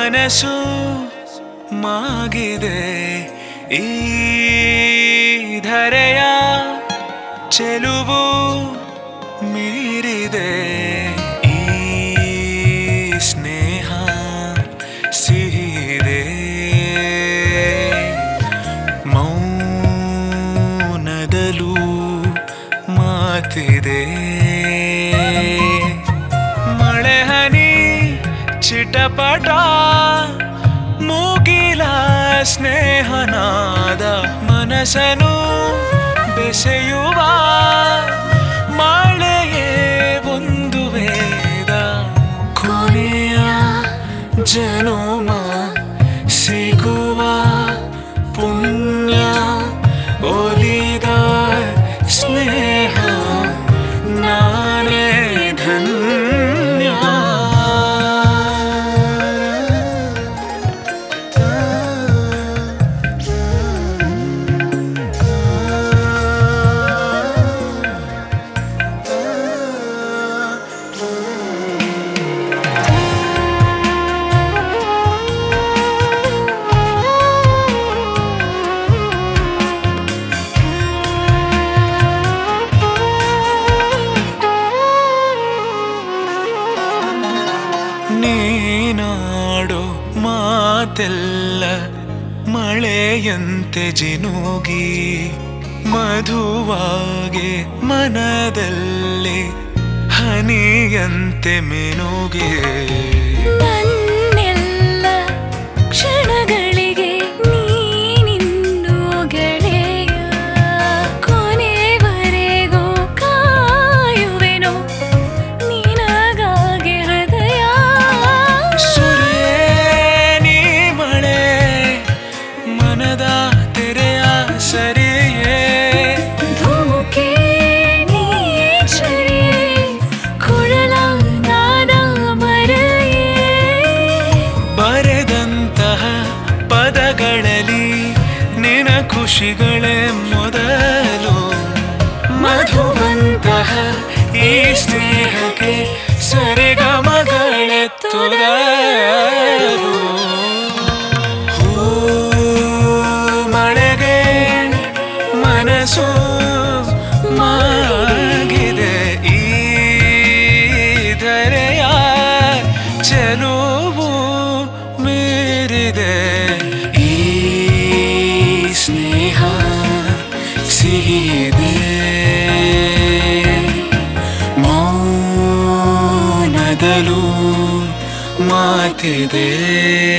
ಮನಸ್ಸು ಮಾಗಿದೆ ಈ ಧರೆಯ ಚೆಲುವು ಮೀರಿದೆ ಈ ಸ್ನೇಹ ಸಿಹಿದೆ ಮೌನದಲ್ಲೂ ಮಾತಿದೆ ಮಳೆ ಹನಿ ಚಿಟಪಟ ಮುಗಿಲ ಸ್ನೇಹನಾದ ಮನಸ್ಸನು ಬೆಸೆಯುವ ಮಳೆಯೇ ಒಂದು ವೇದ ಕೊನೆಯ ಜನುಮ ಸಿಗುವ ಪುಣ್ಯ ಒಲಿದ ಸ್ನೇಹ ನಾನೇ ಧನ್ಯ ನೀನಾಡೋ ಮಾತೆಲ್ಲ ಮಳೆಯಂತೆ ಜಿನುಗಿ ಮಧುವಾಗಿ ಮನದಲ್ಲಿ ಹನಿಯಂತೆ ಮಿನುಗೆ ನನ್ನೆಲ್ಲ ಕ್ಷಣಗಳಿಗೆ ನೀನಿನ್ನು ಗೆಳೆಯ ಕೊನೆವರೆಗೂ ಕಾಯುವೆನು ನಿನಗಾಗಿ ಹೃದಯ ಸುರಿಯೇ ನೀ ಮಳೆ ಮನದ ತೆರೆಯ ಸರಿಯೇ ಧುಮುಕೆ ನೀ ಚರಿಯೆ ಕೊಳಲ ನಾದ ಮರೆಯೇ ಬರೆದಂತಹ ಪದಗಳಲ್ಲಿ ನಿನ ಖುಷಿಗಳೇ ಮೊದಲು ಮಧುವಂತಹ ಈ ಸ್ನೇಹಕ್ಕೆ ಸರಿಗಮಗಳೆ ತುದರು ಹೂ ಮಳೆಗೆ ಮನಸ್ಸು ಮಾಗಿದೆ ಈ ಧರೆಯ ಚೆಲುವು ಮೀರಿದೆ ಈ ಸ್ನೇಹ ಸಿಹಿದೆ ಮೌನದಲ್ಲೂ ಮಾತಿದೆ